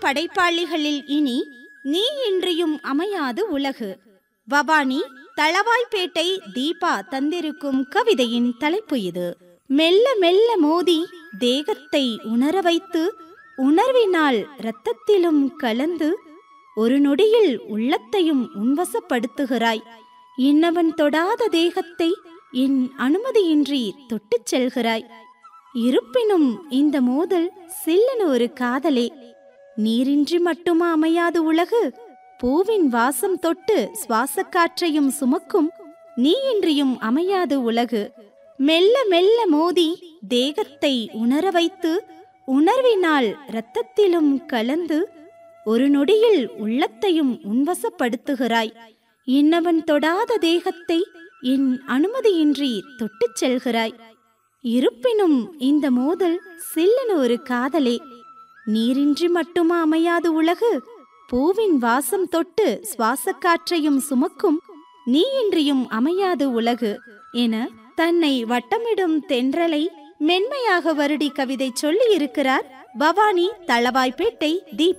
படைப்பாளிகளில் இனி நீ இன்றியும் அமையாது உலகு பவானி தளவாய்பேட்டை தீபா தந்திருக்கும் கவிதையின் தலைப்பு இது மெல்ல மெல்ல மோதி தேகத்தை உணர வைத்து உணர்வினால் இரத்தத்திலும் கலந்து ஒரு நொடியில் உள்ளத்தையும் உன்வசப்படுத்துகிறாய் இன்னவன் தொடாத தேகத்தை என் அனுமதியின்றி தொட்டுச் செல்கிறாய் இருப்பினும் இந்த மோதல் சில்லென ஒரு காதலே நீரின்றி மட்டுமா அமையாது உலகு பூவின் வாசம் தொட்டு சுவாசக் காற்றையும் சுமக்கும் நீ இன்றியும் அமையாது உலகு மெல்ல மெல்ல மோதி தேகத்தை உணர வைத்து உணர்வினால் இரத்தத்திலும் கலந்து ஒரு நொடியில் உள்ளத்தையும் உன்வசப்படுத்துகிறாய் இன்னவன் தொடாத தேகத்தை என் அனுமதியின்றி தொட்டுச் செல்கிறாய் இருப்பினும் இந்த மோதல் சில்லென ஒரு காதலே நீரின்றி மட்டுமா அமையாது உலகு பூவின் வாசம் தொட்டு சுவாசக் காற்றையும் சுமக்கும் நீ இன்றியும் அமையாது உலகு என தன்னை வட்டமிடும் தென்றலை மென்மையாக வருடி கவிதை சொல்லி இருக்கிறார் பவானி தளவாய்பேட்டை தீபா